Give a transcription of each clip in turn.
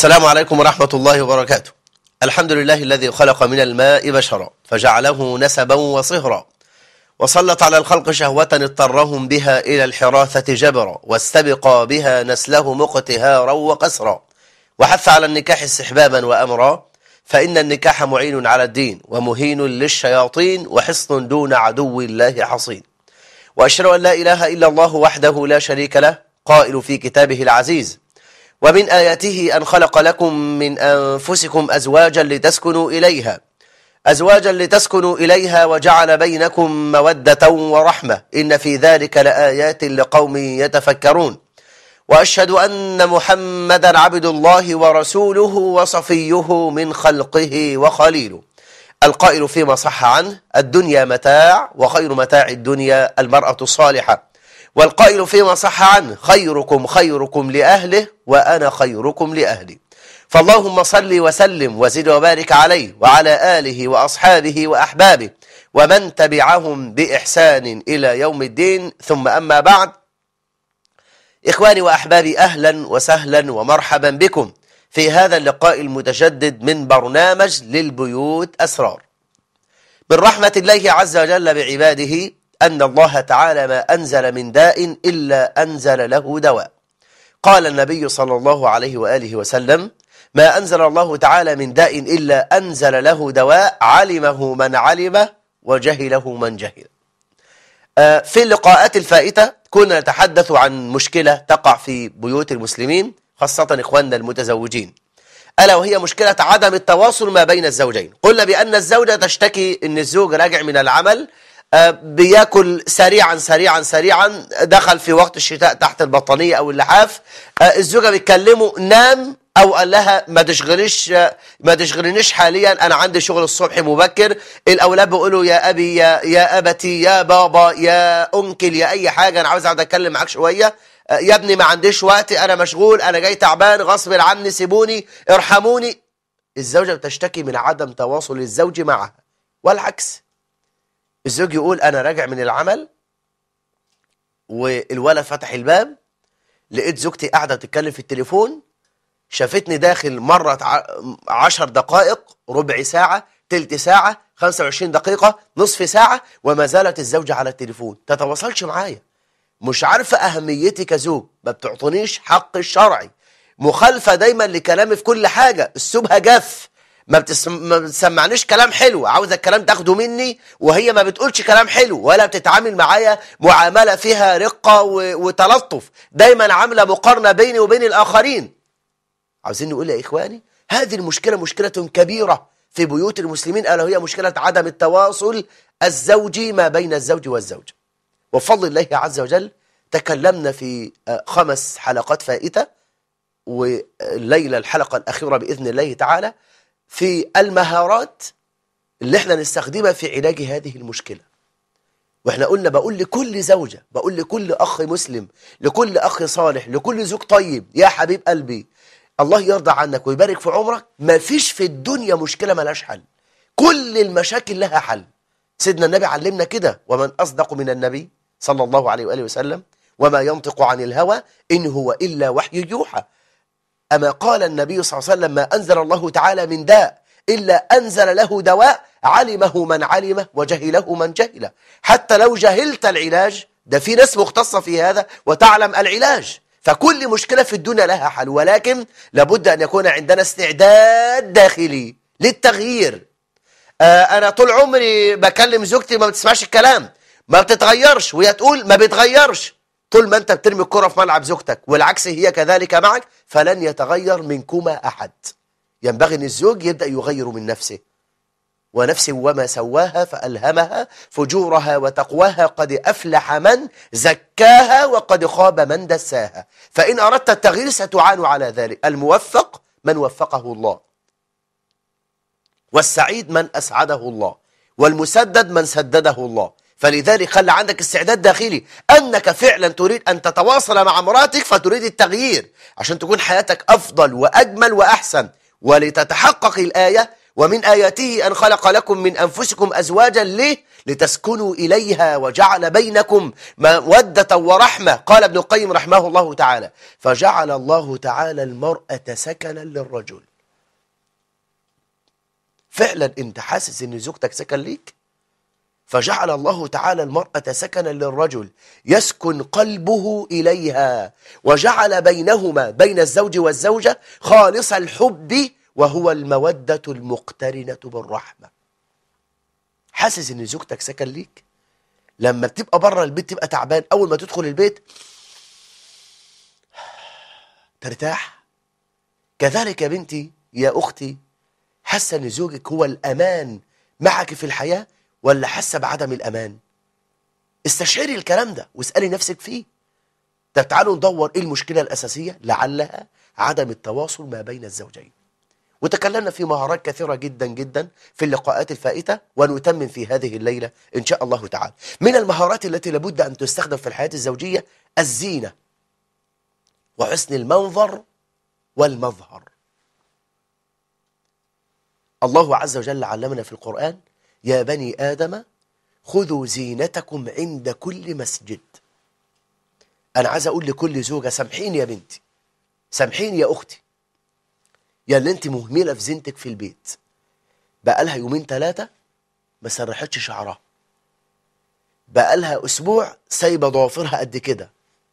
السلام عليكم ورحمة الله وبركاته الحمد لله الذي خلق من الماء بشرا فجعله نسبا وصهرا وسلط على الخلق شهوة اضطرهم بها إلى الحراثة جبرا واستبقى بها نسلهم اقتهارا وقسرا وحث على النكاح استحبابا وأمرا فإن النكاح معين على الدين ومهين للشياطين وحصن دون عدو الله حصين وأشهد أن لا إله إلا الله وحده لا شريك له قائل في كتابه العزيز ومن آياته أن خلق لكم من أنفسكم أزواجا لتسكنوا إليها أزواجا لتسكنوا إليها وجعل بينكم مودة ورحمة إن في ذلك لآيات لقوم يتفكرون وأشهد أن محمدا عبد الله ورسوله وصفيه من خلقه وخليله القائل فيما صح عنه الدنيا متاع وخير متاع الدنيا المرأة الصالحة والقائل فيما صح عنه خيركم خيركم لأهله وأنا خيركم لأهلي فاللهم صل وسلم وزد وبارك عليه وعلى آله وأصحابه وأحبابه ومن تبعهم بإحسان إلى يوم الدين ثم أما بعد إخواني وأحبابي أهلا وسهلا ومرحبا بكم في هذا اللقاء المتجدد من برنامج للبيوت أسرار من رحمة الله عز وجل بعباده أن الله تعالى ما أنزل من داء إلا أنزل له دواء قال النبي صلى الله عليه وآله وسلم ما أنزل الله تعالى من داء إلا أنزل له دواء علمه من علمه وجهله من جهل في اللقاءات الفائتة كنا نتحدث عن مشكلة تقع في بيوت المسلمين خاصة إخواننا المتزوجين ألا وهي مشكلة عدم التواصل ما بين الزوجين قلنا بأن الزوجة تشتكي أن الزوج راجع من العمل بياكل سريعا سريعا سريعا دخل في وقت الشتاء تحت البطانية أو اللحاف الزوجة بتكلمه نام أو قال لها ما تشغليش ما تشغلينيش حاليا أنا عندي شغل الصبح مبكر الأولاد بيقولوا يا أبي يا يا أبتي يا بابا يا أنكل يا أي حاجة أنا عاوز أقعد أتكلم معاك شوية يا ابني ما عنديش وقت أنا مشغول أنا جاي تعبان غصب عني سيبوني ارحموني الزوجة بتشتكي من عدم تواصل الزوج معها والعكس الزوج يقول أنا راجع من العمل والولد فتح الباب لقيت زوجتي قاعدة تتكلم في التليفون شافتني داخل مرة عشر دقائق ربع ساعة تلت ساعة 25 دقيقة نصف ساعة وما زالت الزوجة على التليفون تتواصلش معايا مش عارفة أهميتي كزوج ما بتعطونيش حق الشرعي مخالفة دايما لكلامي في كل حاجة السبهة جف ما, بتسم... ما بتسمعنيش كلام حلو عاوز الكلام تاخده مني وهي ما بتقولش كلام حلو ولا بتتعامل معايا معاملة فيها رقة و... وتلطف دايما عاملة مقارنة بيني وبين الآخرين عاوزين نقول يا إخواني هذه المشكلة مشكلة كبيرة في بيوت المسلمين ألا وهي مشكلة عدم التواصل الزوجي ما بين الزوج والزوج وفضل الله عز وجل تكلمنا في خمس حلقات فائتة والليلة الحلقة الأخيرة بإذن الله تعالى في المهارات اللي احنا نستخدمها في علاج هذه المشكلة واحنا قلنا بقول لكل زوجة بقول لكل أخ مسلم لكل أخ صالح لكل زوج طيب يا حبيب قلبي الله يرضى عنك ويبارك في عمرك ما فيش في الدنيا مشكلة ملاش حل كل المشاكل لها حل سيدنا النبي علمنا كده ومن أصدق من النبي صلى الله عليه وآله وسلم وما ينطق عن الهوى إن هو إلا وحي يوحى أما قال النبي صلى الله عليه وسلم ما أنزل الله تعالى من داء إلا أنزل له دواء علمه من علمه وجهله من جهله حتى لو جهلت العلاج ده في ناس مختصة في هذا وتعلم العلاج فكل مشكلة في الدنيا لها حل ولكن لابد أن يكون عندنا استعداد داخلي للتغيير آه أنا طول عمري بكلم زوجتي ما بتسمعش الكلام ما بتتغيرش وهي تقول ما بتغيرش طول ما أنت بترمي الكرة في ملعب زوجتك والعكس هي كذلك معك فلن يتغير منكما أحد ينبغي أن الزوج يبدأ يغير من نفسه ونفس وما سواها فألهمها فجورها وتقواها قد أفلح من زكاها وقد خاب من دساها فإن أردت التغيير ستعان على ذلك الموفق من وفقه الله والسعيد من أسعده الله والمسدد من سدده الله فلذلك خلى عندك استعداد داخلي أنك فعلا تريد أن تتواصل مع مراتك فتريد التغيير عشان تكون حياتك أفضل وأجمل وأحسن ولتتحقق الآية ومن آياته أن خلق لكم من أنفسكم أزواجا ليه؟ لتسكنوا إليها وجعل بينكم مودة ورحمة قال ابن القيم رحمه الله تعالى فجعل الله تعالى المرأة سكنا للرجل فعلا انت حاسس ان زوجتك سكن ليك فجعل الله تعالى المرأة سكنا للرجل يسكن قلبه إليها وجعل بينهما بين الزوج والزوجة خالص الحب وهو المودة المقترنة بالرحمة حاسس ان زوجتك سكن ليك لما بتبقى بره البيت تبقى تعبان اول ما تدخل البيت ترتاح كذلك يا بنتي يا اختي حاسه ان زوجك هو الامان معك في الحياه ولا حاسه بعدم الامان استشعري الكلام ده واسالي نفسك فيه طب تعالوا ندور ايه المشكله الاساسيه لعلها عدم التواصل ما بين الزوجين وتكلمنا في مهارات كثيرة جدا جدا في اللقاءات الفائتة ونتمم في هذه الليلة إن شاء الله تعالى من المهارات التي لابد أن تستخدم في الحياة الزوجية الزينة وحسن المنظر والمظهر الله عز وجل علمنا في القرآن يا بني آدم خذوا زينتكم عند كل مسجد أنا عايز أقول لكل زوجة سامحيني يا بنتي سامحيني يا أختي يا اللي أنت مهملة في زينتك في البيت بقالها يومين ثلاثة ما سرحتش شعرها بقالها أسبوع سايبة ضوافرها قد كده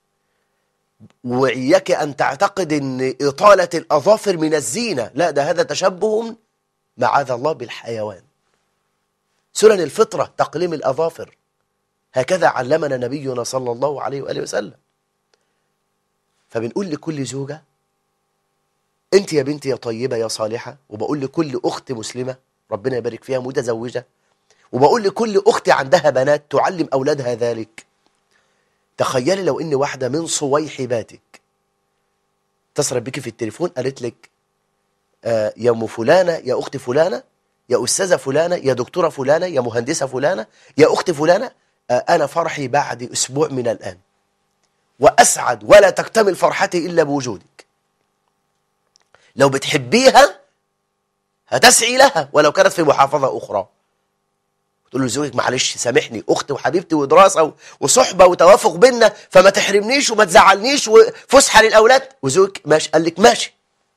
وإياك أن تعتقد أن إطالة الأظافر من الزينة لا ده هذا تشبه معاذ الله بالحيوان سنن الفطرة تقليم الأظافر هكذا علمنا نبينا صلى الله عليه وآله وسلم فبنقول لكل زوجة انت يا بنتي يا طيبة يا صالحة وبقول لكل أخت مسلمة ربنا يبارك فيها متزوجة وبقول لكل أخت عندها بنات تعلم أولادها ذلك تخيلي لو إن واحدة من صويحباتك اتصلت بك في التليفون قالت لك آه يا أم فلانة يا أخت فلانة يا أستاذة فلانة يا دكتورة فلانة يا مهندسة فلانة يا أخت فلانة آه أنا فرحي بعد أسبوع من الآن وأسعد ولا تكتمل فرحتي إلا بوجودك لو بتحبيها هتسعي لها ولو كانت في محافظة أخرى تقول له زوجك معلش سامحني أختي وحبيبتي ودراسة وصحبة وتوافق بينا فما تحرمنيش وما تزعلنيش وفسحة للأولاد وزوجك ماشي قال لك ماشي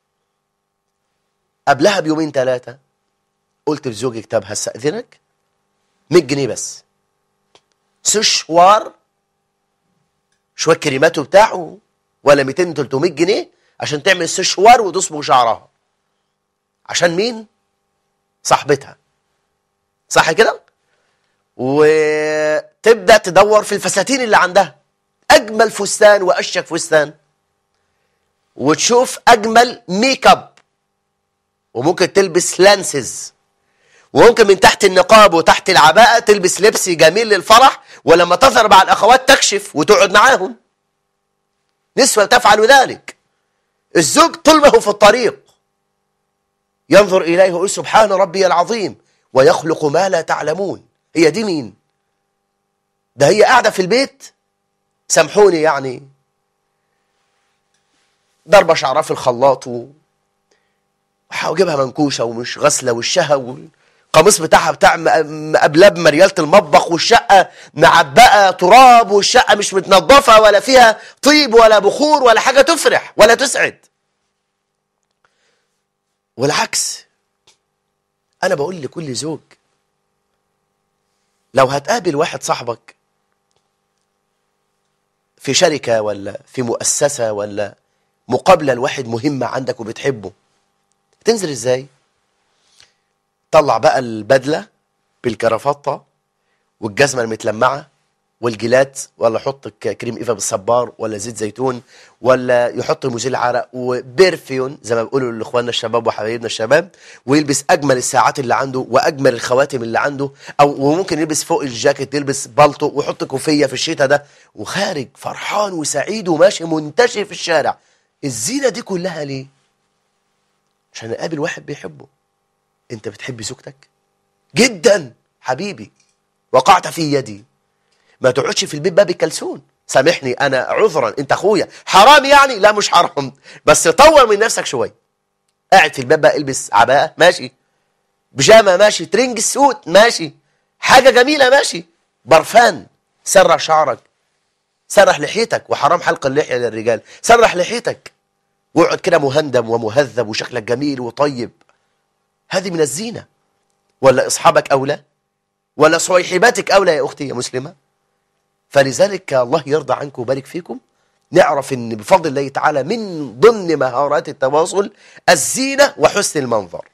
قبلها بيومين ثلاثة قلت لزوجك طب هستأذنك 100 جنيه بس سشوار شوية كريماته بتاعه ولا 200 300 جنيه عشان تعمل سشوار وتصبغ شعرها عشان مين صاحبتها صح كده وتبدا تدور في الفساتين اللي عندها اجمل فستان واشيك فستان وتشوف اجمل ميك اب وممكن تلبس لانسز وممكن من تحت النقاب وتحت العباءة تلبس لبس جميل للفرح ولما تظهر مع الأخوات تكشف وتقعد معاهم نسوة تفعل ذلك الزوج طول ما هو في الطريق ينظر إليه ويقول سبحان ربي العظيم ويخلق ما لا تعلمون هي دي مين ده هي قاعدة في البيت سامحوني يعني ضربة شعرها في الخلاط و... وجيبها منكوشة ومش غسلة وشها والقميص بتاعها بتاع مقبلاب مريالة المطبخ والشقة معبقة تراب والشقة مش متنظفة ولا فيها طيب ولا بخور ولا حاجة تفرح ولا تسعد والعكس أنا بقول لكل زوج لو هتقابل واحد صاحبك في شركة ولا في مؤسسة ولا مقابلة لواحد مهمة عندك وبتحبه تنزل ازاي طلع بقى البدلة بالكرافتة والجزمة المتلمعة والجيلات ولا يحط كريم ايفا بالصبار ولا زيت زيتون ولا يحط مزيل عرق وبرفيون زي ما بيقولوا لاخواننا الشباب وحبايبنا الشباب ويلبس اجمل الساعات اللي عنده واجمل الخواتم اللي عنده او وممكن يلبس فوق الجاكيت يلبس بالطو ويحط كوفيه في الشتاء ده وخارج فرحان وسعيد وماشي منتشر في الشارع الزينه دي كلها ليه عشان اقابل واحد بيحبه انت بتحب زوجتك جدا حبيبي وقعت في يدي ما تقعدش في البيت باب الكلسون سامحني انا عذرا انت اخويا حرام يعني لا مش حرام بس طور من نفسك شويه قاعد في الباب بقى البس عباءه ماشي بيجامه ماشي ترنج السوت ماشي حاجه جميله ماشي برفان سرح شعرك سرح لحيتك وحرام حلق اللحيه للرجال سرح لحيتك واقعد كده مهندم ومهذب وشكلك جميل وطيب هذه من الزينه ولا اصحابك اولى ولا صويحباتك اولى يا اختي يا مسلمه فلذلك الله يرضى عنكم ويبارك فيكم نعرف ان بفضل الله تعالى من ضمن مهارات التواصل الزينه وحسن المنظر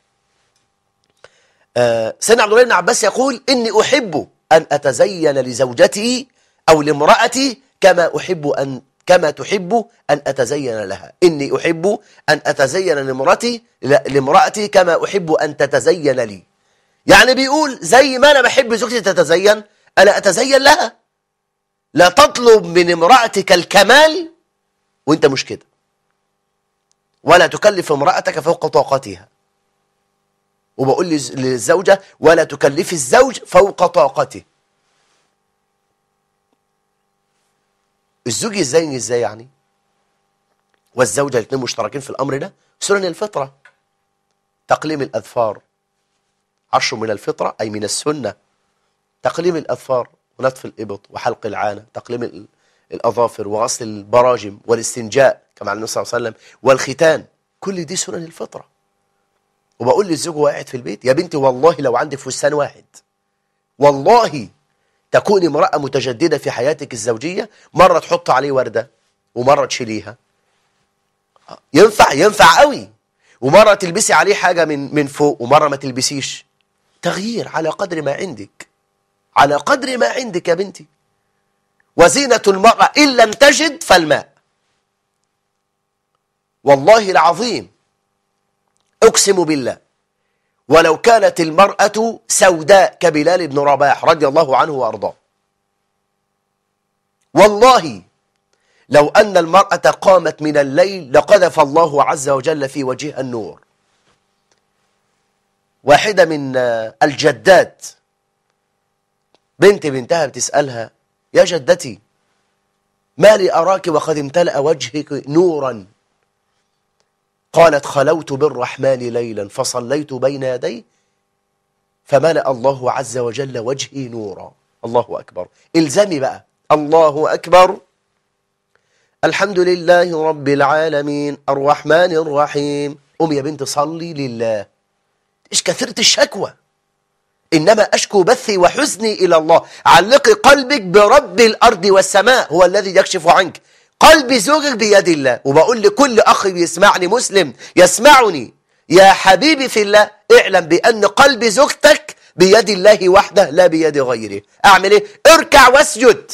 آه، سيدنا عبد الله بن عباس يقول إني أحب أن أتزين لزوجتي أو لامرأتي كما أحب أن كما تحب أن أتزين لها إني أحب أن أتزين لامرأتي لامرأتي كما أحب أن تتزين لي يعني بيقول زي ما أنا بحب زوجتي تتزين أنا أتزين لها لا تطلب من امرأتك الكمال وانت مش كده ولا تكلف امرأتك فوق طاقتها وبقول للزوجة ولا تكلفي الزوج فوق طاقته الزوج ازاي ازاي يعني والزوجة الاثنين مشتركين في الأمر ده سنن الفطرة تقليم الأظفار عشر من الفطرة أي من السنة تقليم الأظفار ونطف الإبط وحلق العانة تقليم الأظافر وغسل البراجم والاستنجاء كما على النبي صلى الله عليه وسلم والختان كل دي سنن الفطرة وبقول للزوج وهو قاعد في البيت يا بنتي والله لو عندك فستان واحد والله تكون امرأة متجددة في حياتك الزوجية مرة تحط عليه وردة ومرة تشيليها ينفع ينفع قوي ومرة تلبسي عليه حاجة من من فوق ومرة ما تلبسيش تغيير على قدر ما عندك على قدر ما عندك يا بنتي وزينة المرأة إن لم تجد فالماء والله العظيم أقسم بالله ولو كانت المرأة سوداء كبلال بن رباح رضي الله عنه وأرضاه والله لو أن المرأة قامت من الليل لقذف الله عز وجل في وجهها النور واحدة من الجدات بنت بنتها بتسألها يا جدتي ما لي أراك وقد امتلأ وجهك نورا قالت خلوت بالرحمن ليلا فصليت بين يديه فملأ الله عز وجل وجهي نورا الله أكبر الزمي بقى الله أكبر الحمد لله رب العالمين الرحمن الرحيم قم يا بنت صلي لله إيش كثرت الشكوى إنما أشكو بثي وحزني إلى الله علقي قلبك برب الأرض والسماء هو الذي يكشف عنك قلب زوجك بيد الله وبقول لكل أخ بيسمعني مسلم يسمعني يا حبيبي في الله اعلم بأن قلب زوجتك بيد الله وحده لا بيد غيره أعمل إيه؟ اركع واسجد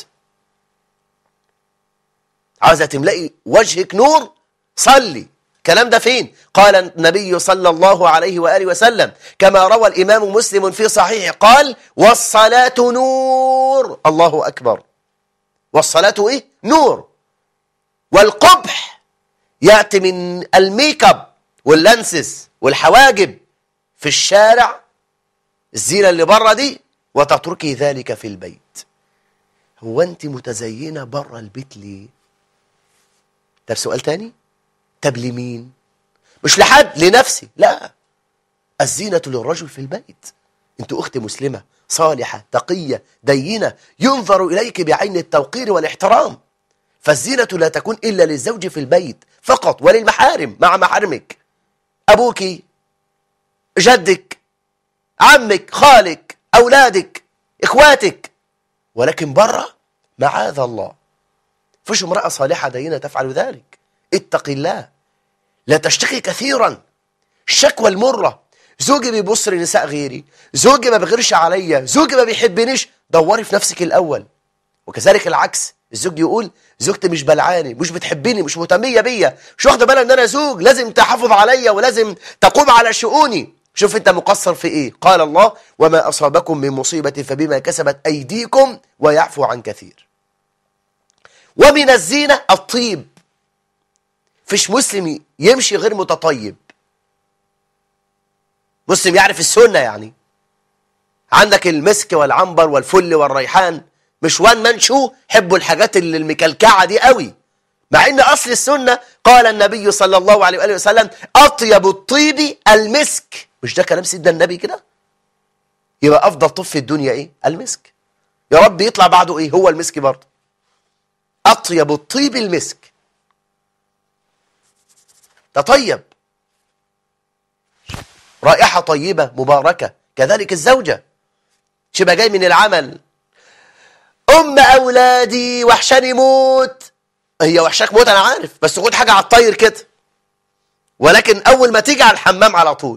عاوزة تملئي وجهك نور صلي الكلام ده فين قال النبي صلى الله عليه وآله وسلم كما روى الإمام مسلم في صحيح قال والصلاة نور الله أكبر والصلاة إيه نور والقبح يأتي من الميك اب واللانسز والحواجب في الشارع الزينة اللي بره دي وتتركي ذلك في البيت هو أنت متزينة بره البيت ليه طب سؤال تاني طب لمين مش لحد لنفسي لا الزينة للرجل في البيت انت أخت مسلمة صالحة تقية دينة ينظر إليك بعين التوقير والاحترام فالزينة لا تكون إلا للزوج في البيت فقط وللمحارم مع محارمك أبوك جدك عمك خالك أولادك إخواتك ولكن برا معاذ الله فيش امرأة صالحة دينة تفعل ذلك اتق الله لا تشتكي كثيرا الشكوى المرة زوجي بيبص لنساء غيري زوجي ما بيغيرش عليا زوجي ما بيحبنيش دوري في نفسك الأول وكذلك العكس الزوج يقول زوجتي مش بلعاني مش بتحبني مش مهتميه بيا مش واخده بالها ان انا زوج لازم تحافظ عليا ولازم تقوم على شؤوني شوف انت مقصر في ايه قال الله وما اصابكم من مصيبه فبما كسبت ايديكم ويعفو عن كثير ومن الزينه الطيب فيش مسلم يمشي غير متطيب مسلم يعرف السنه يعني عندك المسك والعنبر والفل والريحان مش وان مان شو حبوا الحاجات اللي المكلكعه دي قوي مع ان اصل السنه قال النبي صلى الله عليه واله وسلم اطيب الطيب المسك مش ده كلام سيدنا النبي كده يبقى افضل طب في الدنيا ايه المسك يا رب يطلع بعده ايه هو المسك برضه اطيب الطيب المسك تطيب رائحة طيبة مباركة كذلك الزوجة شبه جاي من العمل أم أولادي وحشاني موت هي وحشاك موت أنا عارف بس خد حاجة على الطير كده ولكن أول ما تيجي على الحمام على طول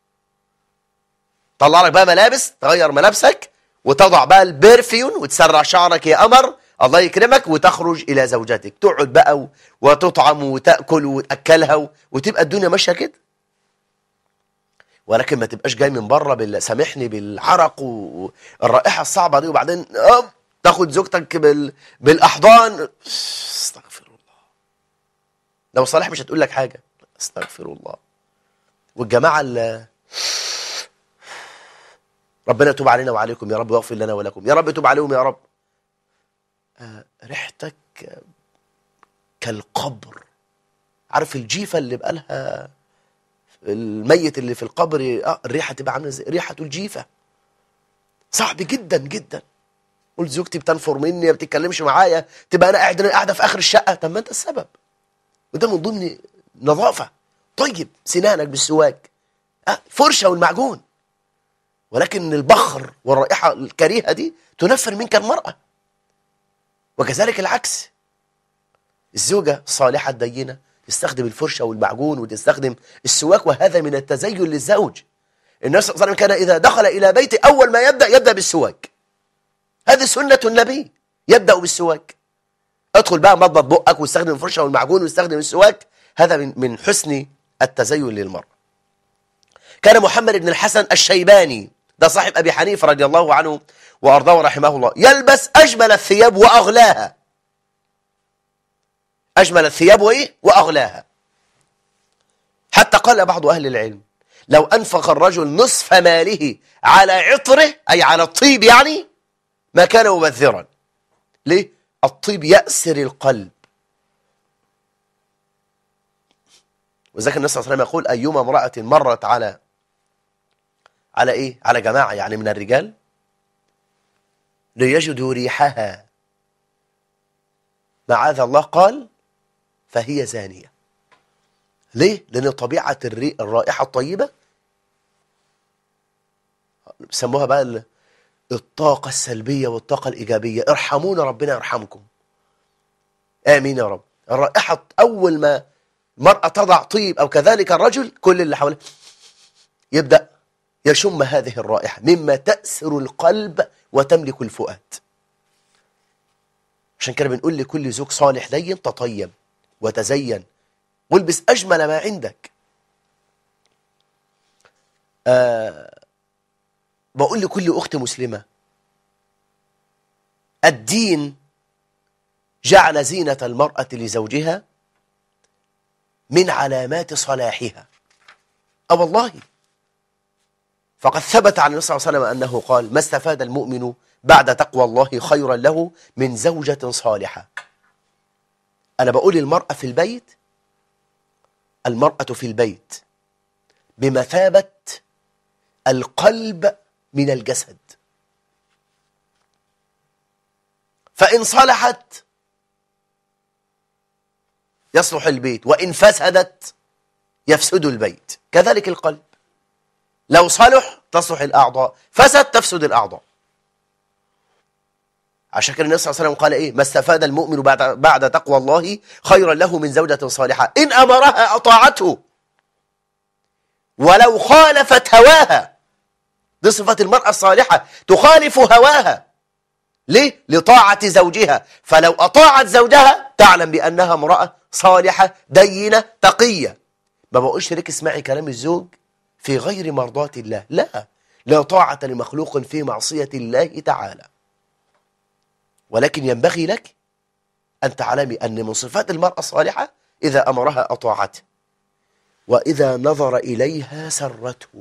طلع لك بقى ملابس تغير ملابسك وتضع بقى البرفيون وتسرع شعرك يا قمر الله يكرمك وتخرج إلى زوجتك تقعد بقى و- وتطعم وتأكل وتأكلها و- وتبقى الدنيا ماشية كده ولكن ما تبقاش جاي من بره بال... سامحني بالعرق والرائحة الصعبة دي وبعدين أم تاخد زوجتك بال... بالأحضان استغفر الله لو صالح مش هتقول لك حاجة استغفر الله والجماعة اللي ربنا يتوب علينا وعليكم يا رب ويغفر لنا ولكم يا رب يتوب عليهم يا رب آه، ريحتك آه، كالقبر عارف الجيفة اللي بقالها الميت اللي في القبر آه الريحة تبقى عاملة زي ريحة الجيفة صعب جدا جدا قلت زوجتي بتنفر مني ما بتتكلمش معايا تبقى انا قاعد قاعده في اخر الشقه طب ما انت السبب وده من ضمن نظافه طيب سنانك بالسواك آه فرشه والمعجون ولكن البخر والرائحه الكريهه دي تنفر منك المراه وكذلك العكس الزوجه الصالحه الدينه تستخدم الفرشه والمعجون وتستخدم السواك وهذا من التزين للزوج النبي صلى الله عليه وسلم كان اذا دخل الى بيته اول ما يبدا يبدا بالسواك هذه سنه النبي يبدا بالسواك ادخل بقى مضبط بقك واستخدم الفرشه والمعجون واستخدم السواك هذا من من حسن التزين للمرأة كان محمد بن الحسن الشيباني ده صاحب أبي حنيفة رضي الله عنه وأرضاه رحمه الله يلبس أجمل الثياب وأغلاها أجمل الثياب وإيه؟ وأغلاها حتى قال بعض أهل العلم لو أنفق الرجل نصف ماله على عطره أي على الطيب يعني ما كان مبذرا ليه؟ الطيب يأسر القلب وذلك النبي صلى الله عليه وسلم يقول أيما امرأة مرت على على إيه؟ على جماعة يعني من الرجال ليجدوا ريحها معاذ الله قال فهي زانية ليه؟ لأن طبيعة الري... الرائحة الطيبة سموها بقى ال- الطاقة السلبية والطاقة الإيجابية ارحمونا ربنا يرحمكم آمين يا رب الرائحة أول ما المرأة تضع طيب أو كذلك الرجل كل اللي حوله يبدأ يشم هذه الرائحة مما تأسر القلب وتملك الفؤاد عشان كده بنقول لكل زوج صالح دين تطيب وتزين والبس أجمل ما عندك آه بقول لكل أخت مسلمة الدين جعل زينة المرأة لزوجها من علامات صلاحها أه والله فقد ثبت عن النبي صلى الله عليه وسلم أنه قال ما استفاد المؤمن بعد تقوى الله خيرا له من زوجة صالحة أنا بقول المرأة في البيت المرأة في البيت بمثابة القلب من الجسد فإن صلحت يصلح البيت وإن فسدت يفسد البيت كذلك القلب لو صلح تصلح الأعضاء فسد تفسد الأعضاء عشان كده النبي صلى الله عليه وسلم قال إيه ما استفاد المؤمن بعد, بعد تقوى الله خيرا له من زوجة صالحة إن أمرها أطاعته ولو خالفت هواها دي صفة المرأة الصالحة تخالف هواها ليه؟ لطاعة زوجها فلو أطاعت زوجها تعلم بأنها امرأة صالحة دينة تقية ما بقولش لك اسمعي كلام الزوج في غير مرضاة الله لا لا طاعة لمخلوق في معصية الله تعالى ولكن ينبغي لك أن تعلمي أن من صفات المرأة الصالحة إذا أمرها أطاعته وإذا نظر إليها سرته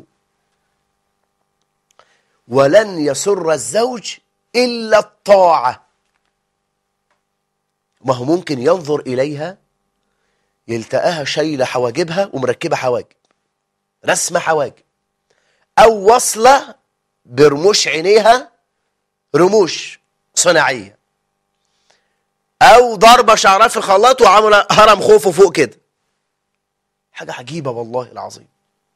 ولن يسر الزوج إلا الطاعة ما هو ممكن ينظر إليها يلتقاها شايلة حواجبها ومركبة حواجب رسمة حواجب أو وصلة برموش عينيها رموش صناعية أو ضربة شعرها في الخلاط وعمل هرم خوفه فوق كده حاجة عجيبة والله العظيم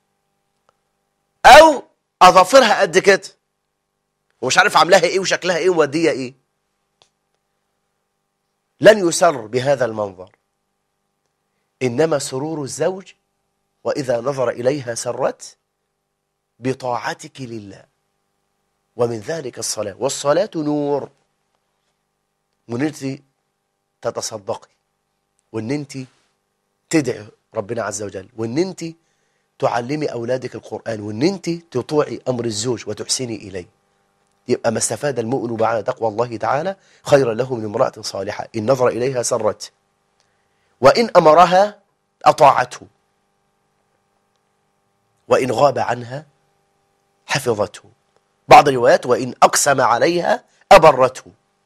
أو أظافرها قد كده ومش عارف عاملاها إيه وشكلها إيه ومودية إيه لن يسر بهذا المنظر إنما سرور الزوج وإذا نظر إليها سرت بطاعتك لله ومن ذلك الصلاة والصلاة نور وان انت تتصدقي وان انت تدعي ربنا عز وجل وان انت تعلمي أولادك القرآن وان انت تطوعي أمر الزوج وتحسني إليه يبقى ما استفاد المؤمن بعد تقوى الله تعالى خيرا له من امرأة صالحة إن نظر إليها سرت وإن أمرها أطاعته وإن غاب عنها حفظته بعض الروايات وإن أقسم عليها أبرته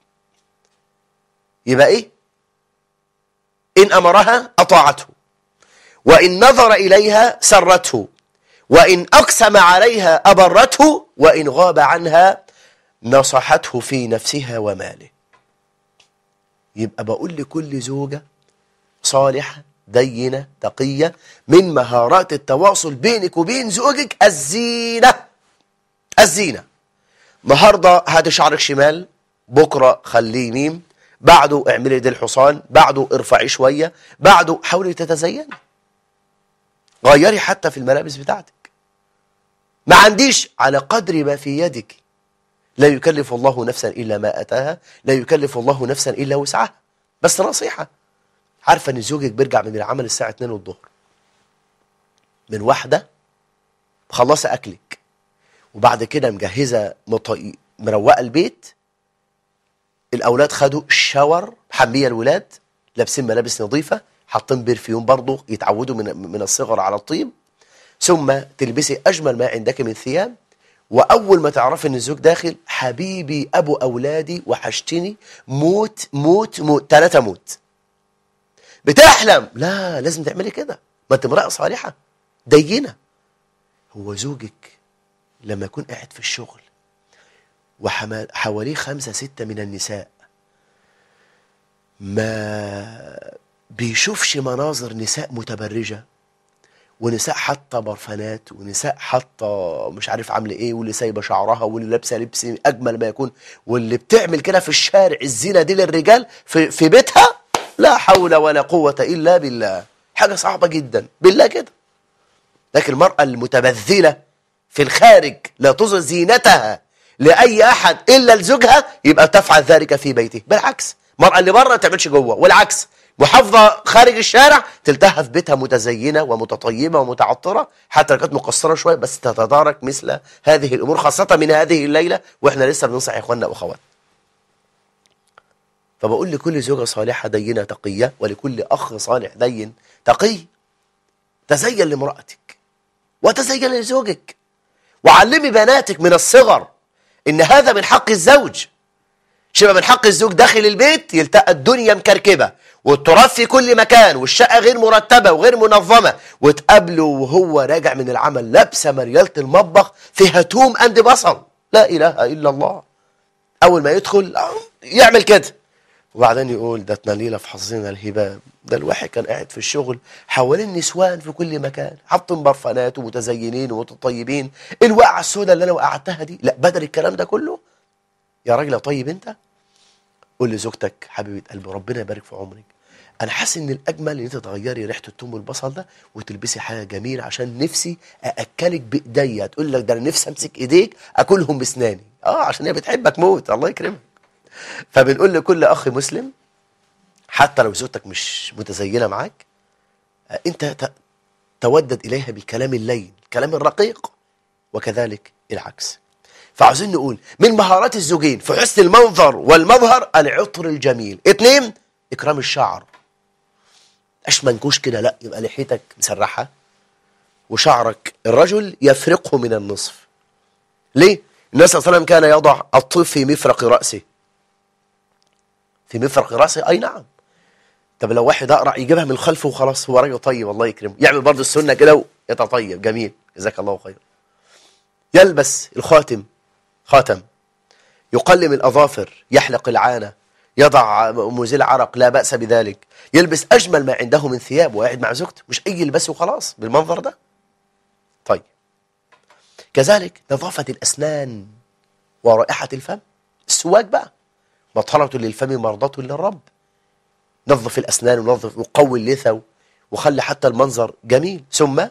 يبقى إيه إن أمرها أطاعته وإن نظر إليها سرته وإن أقسم عليها أبرته وإن غاب عنها نصحته في نفسها وماله يبقى بقول لكل زوجة صالحة دينة تقية من مهارات التواصل بينك وبين زوجك الزينة الزينة النهاردة هات شعرك شمال بكرة خليه يمين بعده اعملي دي الحصان بعده ارفعي شوية بعده حاولي تتزيني غيري حتى في الملابس بتاعتك ما عنديش على قدر ما في يدك لا يكلف الله نفسا إلا ما أتاها لا يكلف الله نفسا إلا وسعها بس نصيحة عارفة أن زوجك بيرجع من العمل الساعة 2 الظهر من واحدة مخلصة أكلك وبعد كده مجهزة مطي... مروقة البيت الأولاد خدوا شاور حمية الولاد لابسين ملابس نظيفة حاطين برفيوم برضه يتعودوا من من الصغر على الطيب ثم تلبسي أجمل ما عندك من ثياب وأول ما تعرفي إن الزوج داخل حبيبي أبو أولادي وحشتني موت موت موت ثلاثة موت بتحلم لا لازم تعملي كده ما انت امرأة صالحة دينة هو زوجك لما يكون قاعد في الشغل وحواليه خمسة ستة من النساء ما بيشوفش مناظر نساء متبرجة ونساء حاطة برفانات ونساء حاطة مش عارف عاملة ايه واللي سايبة شعرها واللي لابسة لبس أجمل ما يكون واللي بتعمل كده في الشارع الزينة دي للرجال في, في بيتها لا حول ولا قوة إلا بالله حاجة صعبة جدا بالله كده لكن المرأة المتبذلة في الخارج لا تظهر زينتها لأي أحد إلا لزوجها يبقى تفعل ذلك في بيته بالعكس المرأة اللي بره ما تعملش جوه والعكس محافظة خارج الشارع تلتها في بيتها متزينة ومتطيبة ومتعطرة حتى لو كانت مقصرة شوية بس تتدارك مثل هذه الأمور خاصة من هذه الليلة وإحنا لسه بننصح إخواننا وأخواتنا فبقول لكل زوجة صالحة دينة تقية ولكل أخ صالح دين تقي تزين لامرأتك وتزين لزوجك وعلمي بناتك من الصغر إن هذا من حق الزوج شبه من حق الزوج داخل البيت يلتقى الدنيا مكركبة والتراب في كل مكان والشقة غير مرتبة وغير منظمة وتقابله وهو راجع من العمل لابسة مريالة المطبخ فيها توم أند بصل لا إله إلا الله أول ما يدخل يعمل كده وبعدين يقول ده تناليلة في حظنا الهباب ده الواحد كان قاعد في الشغل حوالين نسوان في كل مكان حاطين برفانات ومتزينين ومتطيبين الوقعة السوداء اللي انا وقعتها دي لا بدل الكلام ده كله يا راجل يا طيب انت قول لزوجتك حبيبه قلبي ربنا يبارك في عمرك انا حاسس ان الاجمل ان انت تغيري ريحه الثوم والبصل ده وتلبسي حاجه جميله عشان نفسي ااكلك بايديا تقول لك ده انا نفسي امسك ايديك اكلهم باسناني اه عشان هي بتحبك موت الله يكرمك فبنقول لكل اخ مسلم حتى لو زوجتك مش متزينه معاك انت تودد اليها بالكلام اللين الكلام الرقيق وكذلك العكس فعاوزين نقول من مهارات الزوجين في حسن المنظر والمظهر العطر الجميل اتنين اكرام الشعر اش منكوش كده لا يبقى لحيتك مسرحه وشعرك الرجل يفرقه من النصف ليه النبي صلى الله عليه وسلم كان يضع الطيب في مفرق راسه في مفرق راسه اي نعم طب لو واحد اقرع يجيبها من الخلف وخلاص هو راجل طيب الله يكرمه يعمل برضه السنه كده ويتطيب جميل جزاك الله خير يلبس الخاتم خاتم يقلم الأظافر يحلق العانة يضع مزيل عرق لا بأس بذلك يلبس أجمل ما عنده من ثياب وقاعد مع زوجته مش أي يلبسه وخلاص بالمنظر ده طيب كذلك نظافة الأسنان ورائحة الفم السواك بقى مطهرة للفم مرضاة للرب نظف الأسنان ونظف وقوي اللثة وخلي حتى المنظر جميل ثم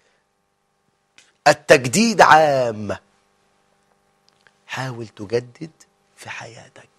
التجديد عام حاول تجدد في حياتك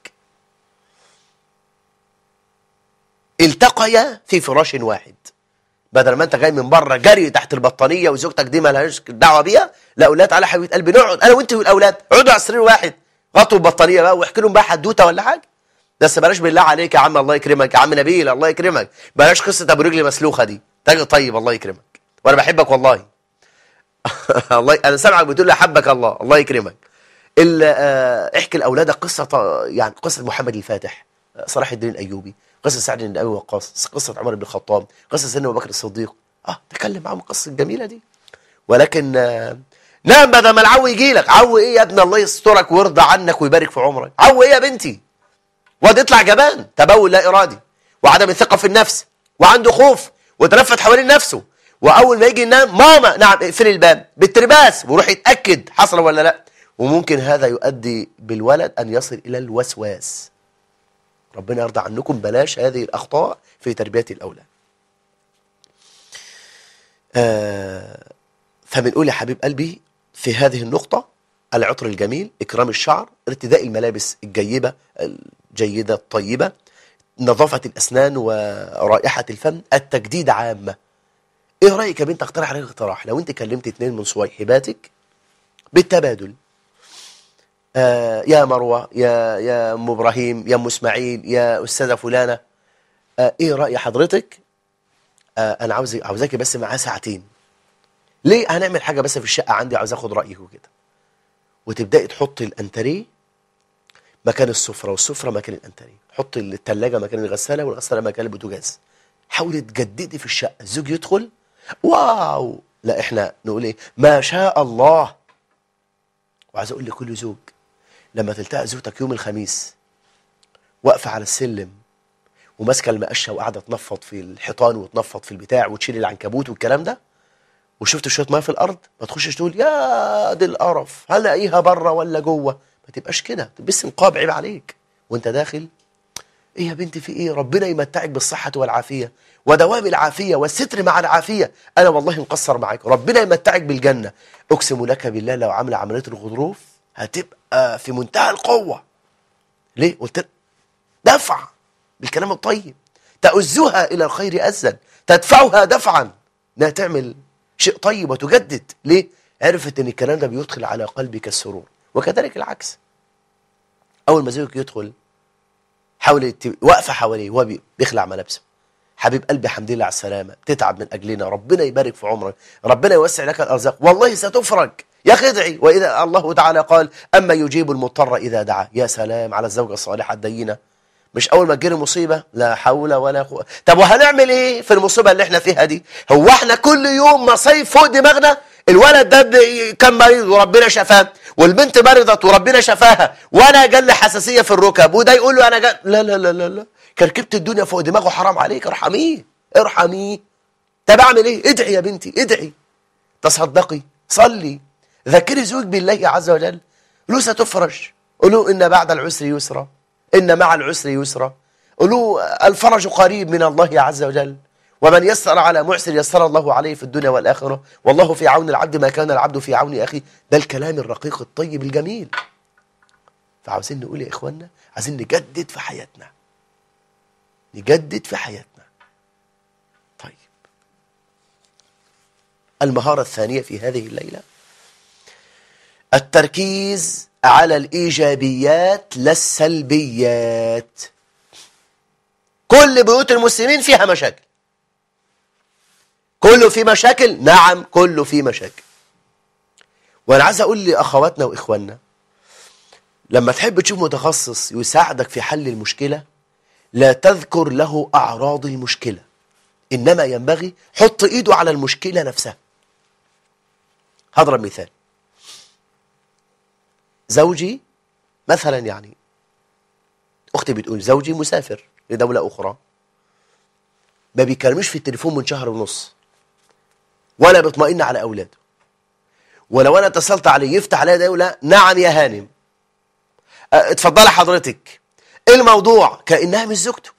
التقيا في فراش واحد بدل ما انت جاي من بره جري تحت البطانيه وزوجتك دي مالهاش دعوه بيها لا اقول لها تعالى يا حبيبه قلبي نقعد انا وانت والاولاد اقعدوا على سرير واحد غطوا البطانيه بقى واحكي لهم بقى حدوته ولا حاجه بس بلاش بالله عليك يا عم الله يكرمك يا عم نبيل الله يكرمك بلاش قصه ابو رجل مسلوخه دي تاجي طيب الله يكرمك وانا بحبك والله الله انا سامعك بتقول لي احبك الله الله يكرمك ال- احكي لاولادك قصه ط- يعني قصه محمد الفاتح صلاح الدين الايوبي قصه سعد بن ابي وقاص قصه عمر بن الخطاب قصه سيدنا ابو بكر الصديق اه تكلم معاهم القصه الجميله دي ولكن آه، نعم بدل ما العو يجي لك عو ايه يا ابن الله يسترك ويرضى عنك ويبارك في عمرك عو ايه يا بنتي واد يطلع جبان تبول لا ارادي وعدم الثقه في النفس وعنده خوف وتلفت حوالين نفسه واول ما يجي ينام ماما نعم اقفلي الباب بالترباس ويروح يتاكد حصل ولا لا وممكن هذا يؤدي بالولد ان يصل الى الوسواس ربنا يرضى عنكم بلاش هذه الاخطاء في تربيه الاولاد آه فبنقول يا حبيب قلبي في هذه النقطة العطر الجميل إكرام الشعر ارتداء الملابس الجيدة الجيدة الطيبة نظافة الأسنان ورائحة الفم التجديد عامة إيه رأيك يا بنت اقترح عليك اقتراح لو أنت كلمت اتنين من صويحباتك بالتبادل آه يا مروة يا يا أم إبراهيم يا أم إسماعيل يا أستاذة فلانة آه إيه رأي حضرتك آه أنا عاوز عاوزاكي بس معاه ساعتين ليه هنعمل حاجه بس في الشقه عندي عاوز اخد رايك وكده وتبداي تحطي الانتريه مكان السفره والسفره مكان الانتريه حطي الثلاجه مكان الغساله والغساله مكان البوتاجاز حاولي تجددي في الشقه الزوج يدخل واو لا احنا نقول ايه ما شاء الله وعايز اقول لكل زوج لما تلتقى زوجتك يوم الخميس واقفه على السلم وماسكه المقشه وقاعده تنفض في الحيطان وتنفض في البتاع وتشيل العنكبوت والكلام ده وشفت شويه ميه في الارض ما تخشش تقول يا دي القرف هلاقيها بره ولا جوه ما تبقاش كده تلبس نقاب عيب عليك وانت داخل ايه يا بنتي في ايه ربنا يمتعك بالصحه والعافيه ودوام العافيه والستر مع العافيه انا والله مقصر معاك ربنا يمتعك بالجنه اقسم لك بالله لو عامله عمليه الغضروف هتبقى في منتهى القوه ليه قلت لك دفع بالكلام الطيب تؤزها الى الخير ازا تدفعها دفعا انها تعمل شيء طيب وتجدد ليه عرفت ان الكلام ده بيدخل على قلبك السرور وكذلك العكس اول ما زوجك يدخل حاول ت- واقفه حواليه وهو بي- بيخلع ملابسه حبيب قلبي حمد لله على السلامه تتعب من اجلنا ربنا يبارك في عمرك ربنا يوسع لك الارزاق والله ستفرج يا اخي ادعي واذا الله تعالى قال اما يجيب المضطر اذا دعا يا سلام على الزوجه الصالحه الدينه مش اول ما تجيلي مصيبه لا حول ولا قوه طب وهنعمل ايه في المصيبه اللي احنا فيها دي هو احنا كل يوم مصايب فوق دماغنا الولد ده ب- كان مريض وربنا شفاه والبنت مرضت وربنا شفاها وانا جالي حساسيه في الركب وده يقول له انا جال لا لا لا لا لا كركبت الدنيا فوق دماغه حرام عليك ارحميه ارحميه طب اعمل ايه ادعي يا بنتي ادعي تصدقي صلي ذكري زوجك بالله عز وجل له ستفرج قولوا ان بعد العسر يسرا ان مع العسر يسرا قولوا الفرج قريب من الله عز وجل ومن يسر على معسر يسر الله عليه في الدنيا والآخرة والله في عون العبد ما كان العبد في عون أخيه ده الكلام الرقيق الطيب الجميل فعاوزين نقول يا إخوانا عايزين نجدد في حياتنا نجدد في حياتنا طيب المهارة الثانية في هذه الليلة التركيز على الإيجابيات لا السلبيات كل بيوت المسلمين فيها مشاكل كله في مشاكل نعم كله في مشاكل وانا عايز اقول لاخواتنا واخواننا لما تحب تشوف متخصص يساعدك في حل المشكله لا تذكر له اعراض المشكله انما ينبغي حط ايده على المشكله نفسها هضرب مثال زوجي مثلا يعني أختي بتقول زوجي مسافر لدولة أخرى ما بيكلمش في التليفون من شهر ونص ولا بيطمئن على أولاده ولو أنا اتصلت عليه يفتح عليا دولة نعم يا هانم أه، اتفضلي حضرتك ايه الموضوع كأنها مش زوجته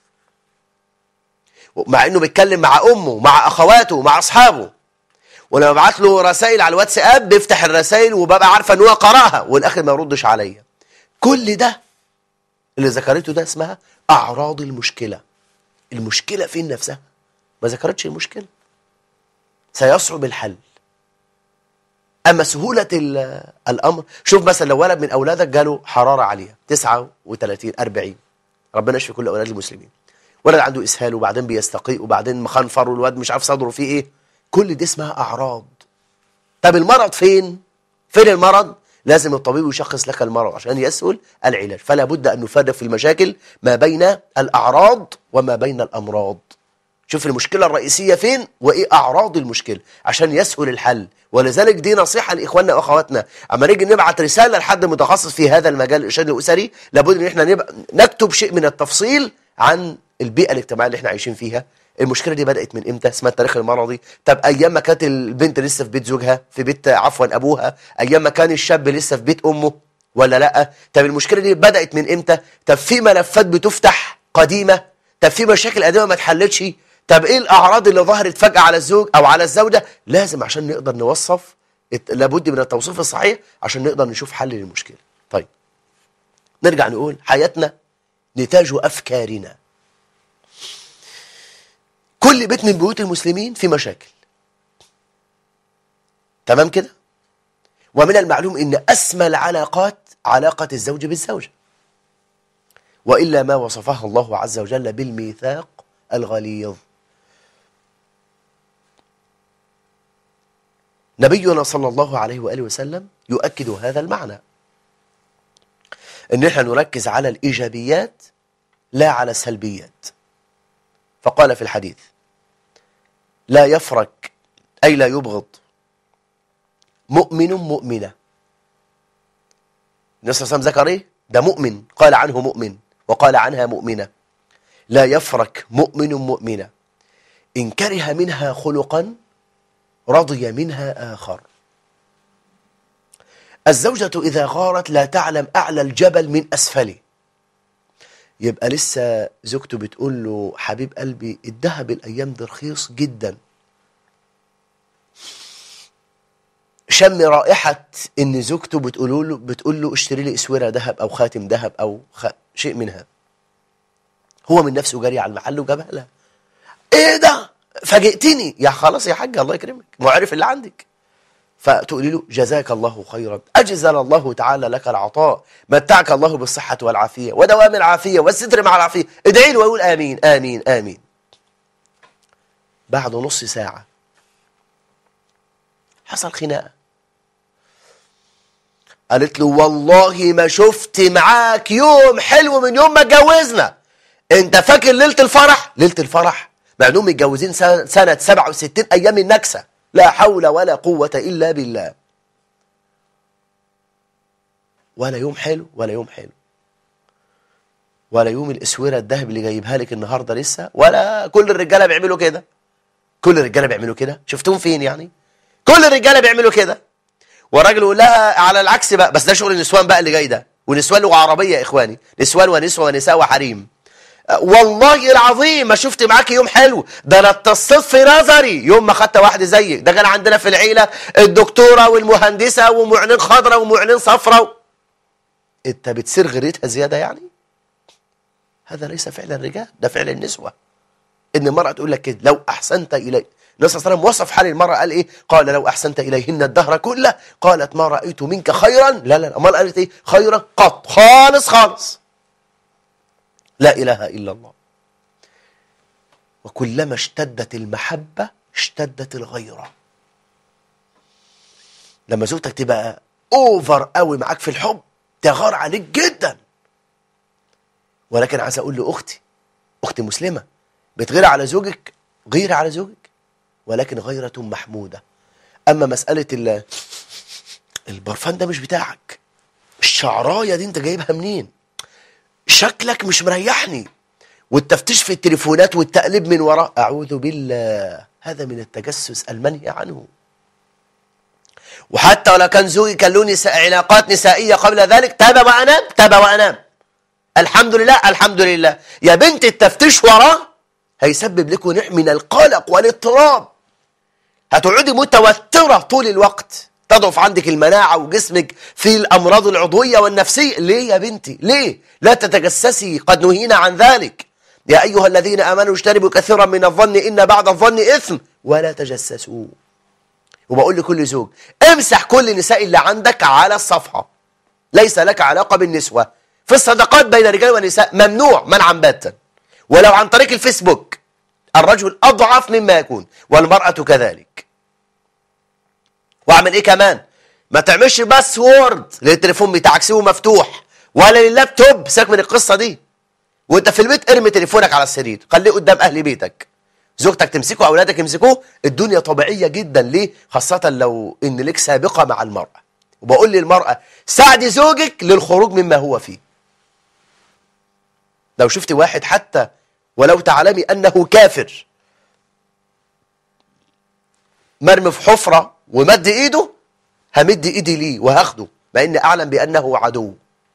مع انه بيتكلم مع امه مع اخواته مع اصحابه ولما ابعت له رسائل على الواتساب بيفتح الرسائل وببقى عارفه ان هو قراها والاخر ما يردش عليا كل ده اللي ذكرته ده اسمها اعراض المشكله المشكله فين نفسها ما ذكرتش المشكله سيصعب الحل اما سهوله الامر شوف مثلا لو ولد من اولادك جاله حراره عاليه 39 40 ربنا يشفي كل اولاد المسلمين ولد عنده اسهال وبعدين بيستقيء وبعدين مخنفر والواد مش عارف صدره فيه ايه كل دي اسمها اعراض طب المرض فين فين المرض لازم الطبيب يشخص لك المرض عشان يسهل العلاج فلا بد ان نفرق في المشاكل ما بين الاعراض وما بين الامراض شوف المشكله الرئيسيه فين وايه اعراض المشكله عشان يسهل الحل ولذلك دي نصيحه لاخواننا واخواتنا اما نيجي نبعت رساله لحد متخصص في هذا المجال الارشاد الاسري لابد ان احنا نكتب شيء من التفصيل عن البيئه الاجتماعيه اللي احنا عايشين فيها المشكله دي بدات من امتى اسمها التاريخ المرضي طب ايام ما كانت البنت لسه في بيت زوجها في بيت عفوا ابوها ايام ما كان الشاب لسه في بيت امه ولا لا طب المشكله دي بدات من امتى طب في ملفات بتفتح قديمه طب في مشاكل قديمه ما اتحلتش طب ايه الاعراض اللي ظهرت فجاه على الزوج او على الزوجه لازم عشان نقدر نوصف لابد من التوصيف الصحيح عشان نقدر نشوف حل للمشكله طيب نرجع نقول حياتنا نتاج افكارنا كل بيت من بيوت المسلمين في مشاكل تمام كده ومن المعلوم ان اسمى العلاقات علاقه الزوج بالزوجه والا ما وصفها الله عز وجل بالميثاق الغليظ نبينا صلى الله عليه وآله وسلم يؤكد هذا المعنى ان احنا نركز على الإيجابيات لا على السلبيات فقال في الحديث لا يفرك أي لا يبغض مؤمن مؤمنة النبي صلى الله عليه وسلم ذكر ايه ده مؤمن قال عنه مؤمن وقال عنها مؤمنة لا يفرك مؤمن مؤمنة إن كره منها خلقا رضي منها آخر الزوجة إذا غارت لا تعلم أعلى الجبل من أسفله يبقى لسه زوجته بتقول له حبيب قلبي الذهب الأيام ده رخيص جدا شم رائحة إن زوجته بتقول له بتقول له اشتري لي اسوره ذهب أو خاتم ذهب أو خ... شيء منها هو من نفسه جري على المحل وجابها لها إيه ده فاجئتني يا خلاص يا حاج الله يكرمك ما عرف اللي عندك فتقولي له جزاك الله خيرا أجزل الله تعالى لك العطاء متعك الله بالصحة والعافية ودوام العافية والستر مع العافية ادعي له ويقول آمين آمين آمين بعد نص ساعة حصل خناقة قالت له والله ما شفت معاك يوم حلو من يوم ما اتجوزنا انت فاكر ليلة الفرح ليلة الفرح مع انهم متجوزين سنة 67 ايام النكسة لا حول ولا قوة الا بالله ولا يوم حلو ولا يوم حلو ولا يوم الاسوره الذهب اللي جايبها لك النهارده لسه ولا كل الرجاله بيعملوا كده كل الرجاله بيعملوا كده شفتهم فين يعني كل الرجاله بيعملوا كده والراجل يقول لها على العكس بقى بس ده شغل النسوان بقى اللي جاي ده ونسوان لغه عربيه يا اخواني نسوان ونسوه ونساء وحريم والله العظيم ما شفت معاك يوم حلو ده انا اتصلت في نظري يوم ما خدت واحده زيك ده كان عندنا في العيله الدكتوره والمهندسه ومعلن خضراء ومعلن صفراء انت بتصير غيرتها زياده يعني هذا ليس فعل الرجال ده فعل النسوه ان المراه تقول لك كده لو احسنت الي النبي صلى الله عليه وسلم وصف حال المرأة قال إيه قال لو أحسنت إليهن الدهر كله قالت ما رأيت منك خيرا لا لا أمال قالت إيه خيرا قط خالص خالص لا إله إلا الله وكلما اشتدت المحبة اشتدت الغيرة لما زوجتك تبقى اوفر قوي معاك في الحب تغار عليك جدا ولكن عايز اقول لاختي اختي مسلمه بتغير على زوجك غير على زوجك ولكن غيرة محمودة أما مسألة البرفان ده مش بتاعك الشعرايه دي انت جايبها منين شكلك مش مريحني والتفتيش في التليفونات والتقليب من وراء اعوذ بالله هذا من التجسس المنهي عنه وحتى ولو كان زوجي كان له نساء علاقات نسائيه قبل ذلك تاب وانام تاب وانام الحمد لله الحمد لله يا بنت التفتيش وراه هيسبب لكم نوع من القلق والاضطراب هتقعدي متوترة طول الوقت تضعف عندك المناعة وجسمك في الأمراض العضوية والنفسية ليه يا بنتي ليه لا تتجسسي قد نهينا عن ذلك يا أيها الذين آمنوا اجتنبوا كثيرا من الظن إن بعد الظن إثم ولا تجسسوا وبقول لكل زوج امسح كل النساء اللي عندك على الصفحة ليس لك علاقة بالنسوة في الصداقات بين الرجال والنساء ممنوع منعا باتا ولو عن طريق الفيسبوك الرجل أضعف مما يكون والمرأة كذلك واعمل ايه كمان ما تعملش باسورد للتليفون بتاعك سيبه مفتوح ولا لللابتوب سيبك من القصة دي وانت في البيت ارمي تليفونك على السرير خليه قدام اهل بيتك زوجتك تمسكه اولادك يمسكوه الدنيا طبيعيه جدا ليه خاصه لو ان لك سابقه مع المراه وبقول للمراه ساعدي زوجك للخروج مما هو فيه لو شفت واحد حتى ولو تعلمي انه كافر مرمي في حفره ومد ايده همد ايدي ليه وهاخده مع اني اعلم بانه عدو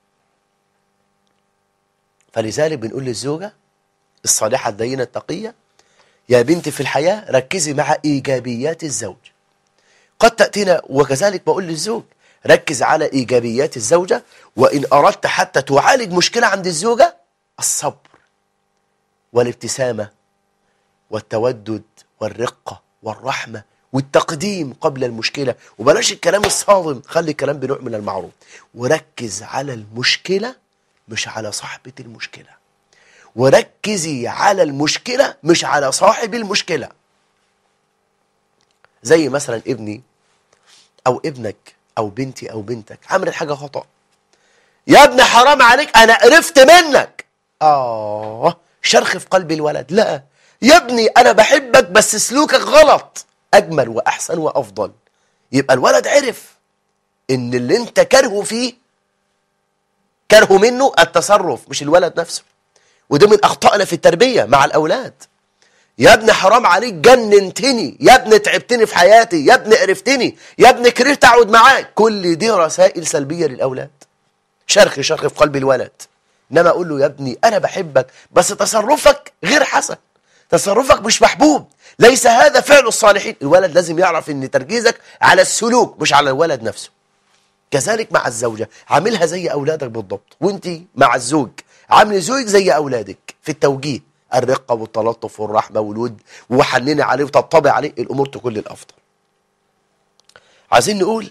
فلذلك بنقول للزوجه الصالحه الدينه التقيه يا بنتي في الحياة ركزي مع إيجابيات الزوج قد تأتينا وكذلك بقول للزوج ركز على إيجابيات الزوجة وإن أردت حتى تعالج مشكلة عند الزوجة الصبر والابتسامة والتودد والرقة والرحمة والتقديم قبل المشكلة وبلاش الكلام الصادم خلي الكلام بنوع من المعروف وركز على المشكلة مش على صاحبة المشكلة وركزي على المشكلة مش على صاحب المشكلة زي مثلا ابني أو ابنك أو بنتي أو بنتك عملت حاجة خطأ يا ابني حرام عليك أنا قرفت منك آه شرخ في قلب الولد لا يا ابني أنا بحبك بس سلوكك غلط أجمل وأحسن وأفضل يبقى الولد عرف إن اللي أنت كرهه فيه كرهه منه التصرف مش الولد نفسه وده من أخطائنا في التربية مع الأولاد يا ابني حرام عليك جننتني يا ابني تعبتني في حياتي يا ابني قرفتني يا ابني كرهت أقعد معاك كل دي رسائل سلبية للأولاد شرخ شرخ في قلب الولد إنما أقول له يا ابني أنا بحبك بس تصرفك غير حسن تصرفك مش محبوب ليس هذا فعل الصالحين الولد لازم يعرف ان تركيزك على السلوك مش على الولد نفسه كذلك مع الزوجة عاملها زي أولادك بالضبط وانت مع الزوج عامل زوجك زي أولادك في التوجيه الرقة والتلطف والرحمة والود وحنني عليه وتطبع عليه الأمور تكون للأفضل عايزين نقول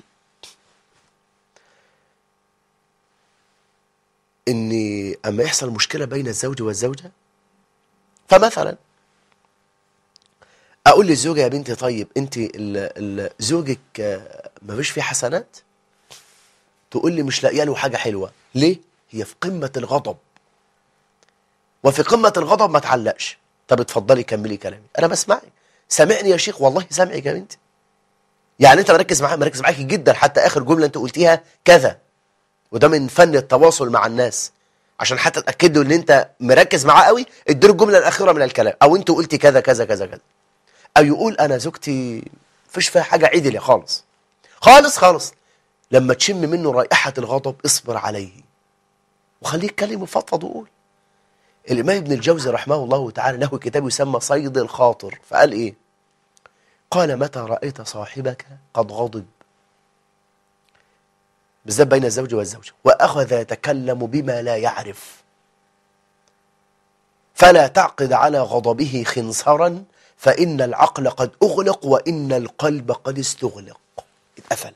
ان اما يحصل مشكلة بين الزوج والزوجة فمثلا اقول للزوجة يا بنتي طيب انت ال- ال- زوجك آه، ما فيش فيه حسنات تقول لي مش لاقيه له حاجة حلوة ليه هي في قمة الغضب وفي قمة الغضب ما تعلقش طب اتفضلي كملي كلامي انا بسمعك سامعني يا شيخ والله سامعك يا بنتي يعني انت مركز معايا مركز معاكي جدا حتى اخر جملة انت قلتيها كذا وده من فن التواصل مع الناس عشان حتى تاكد له ان انت مركز معاه قوي اديله الجمله الاخيره من الكلام او انت قلتي كذا كذا كذا كذا او يقول انا زوجتي مفيش فيها حاجه عدله خالص خالص خالص لما تشم منه رائحه الغضب اصبر عليه وخليه يتكلم ويفضفض ويقول الامام ابن الجوزي رحمه الله تعالى له كتاب يسمى صيد الخاطر فقال ايه قال متى رايت صاحبك قد غضب بالذات بين الزوج والزوجة وأخذ يتكلم بما لا يعرف فلا تعقد على غضبه خنصرا فإن العقل قد أغلق وإن القلب قد استغلق اتقفل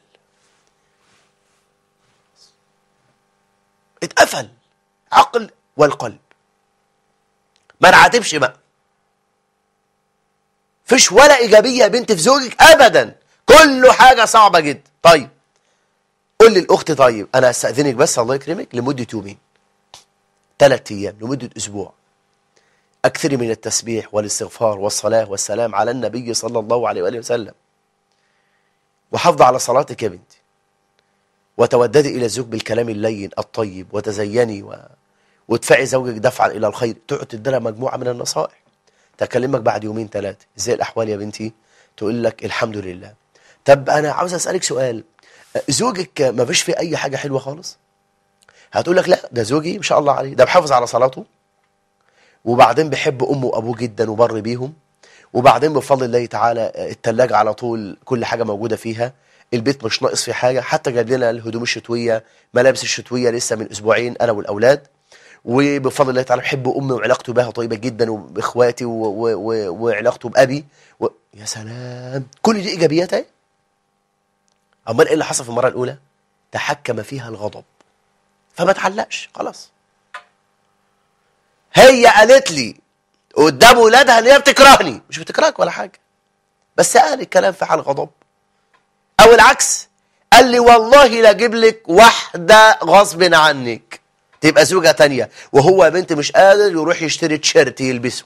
اتقفل عقل والقلب ما نعاتبش بقى فيش ولا إيجابية يا بنت في زوجك أبدا كله حاجة صعبة جدا طيب قول للاخت طيب انا هستاذنك بس الله يكرمك لمده يومين ثلاث ايام لمده اسبوع اكثري من التسبيح والاستغفار والصلاه والسلام على النبي صلى الله عليه واله وسلم وحافظي على صلاتك يا بنتي وتوددي إلى الزوج بالكلام اللين الطيب وتزيني و... وادفعي زوجك دفعا إلى الخير تقعد تديلها مجموعة من النصائح تكلمك بعد يومين ثلاثة ازاي الأحوال يا بنتي تقول لك الحمد لله طب أنا عاوز أسألك سؤال زوجك ما فيش فيه أي حاجة حلوة خالص هتقول لك لا ده زوجي ما شاء الله عليه ده بحافظ على صلاته وبعدين بيحب أمه وأبوه جدا وبر بيهم وبعدين بفضل الله تعالى التلاجة على طول كل حاجة موجودة فيها البيت مش ناقص فيه حاجة حتى جاب لنا الهدوم الشتوية ملابس الشتوية لسه من أسبوعين أنا والأولاد وبفضل الله تعالى بحب أمي وعلاقته بها طيبة جدا وبإخواتي و... و... و... وعلاقته بأبي و... يا سلام كل دي إيجابيات اهي أمال إيه اللي حصل في المرة الأولى تحكم فيها الغضب فما تعلقش خلاص هي قالت لي قدام ولادها ان هي بتكرهني مش بتكرهك ولا حاجه بس قال الكلام في حال غضب او العكس قال لي والله لا اجيب لك واحده غصب عنك تبقى زوجه تانية وهو يا بنت مش قادر يروح يشتري تيشيرت يلبسه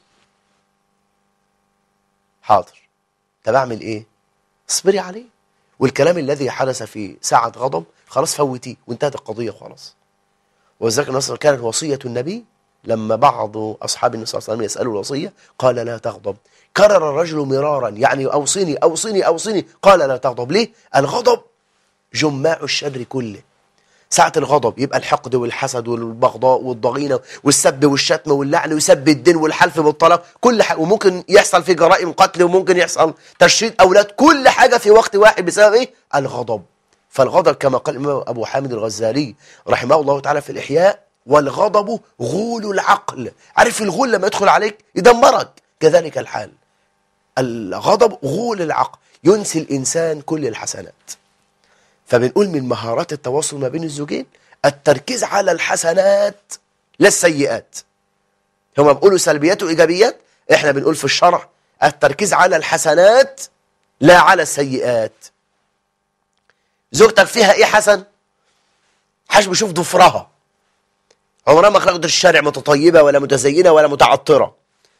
حاضر طب اعمل ايه اصبري عليه والكلام الذي حدث في ساعه غضب خلاص فوتيه وانتهت القضيه خلاص وذلك النصر كانت وصيه النبي لما بعض أصحاب النبي صلى الله عليه وسلم يسألوا الوصية قال لا تغضب كرر الرجل مرارا يعني أوصني أوصني أوصني قال لا تغضب ليه الغضب جماع الشر كله ساعة الغضب يبقى الحقد والحسد والبغضاء والضغينة والسب والشتم واللعن ويسب الدين والحلف بالطلاق كل حاجة وممكن يحصل في جرائم قتل وممكن يحصل تشريد أولاد كل حاجة في وقت واحد بسبب إيه؟ الغضب فالغضب كما قال الإمام أبو حامد الغزالي رحمه الله تعالى في الإحياء والغضب غول العقل عارف الغول لما يدخل عليك يدمرك كذلك الحال الغضب غول العقل ينسي الإنسان كل الحسنات فبنقول من مهارات التواصل ما بين الزوجين التركيز على الحسنات لا السيئات هما بيقولوا سلبيات وإيجابيات احنا بنقول في الشرع التركيز على الحسنات لا على السيئات زوجتك فيها ايه حسن حاش بيشوف ضفرها عمرها ما خرجت الشارع متطيبة ولا متزينة ولا متعطرة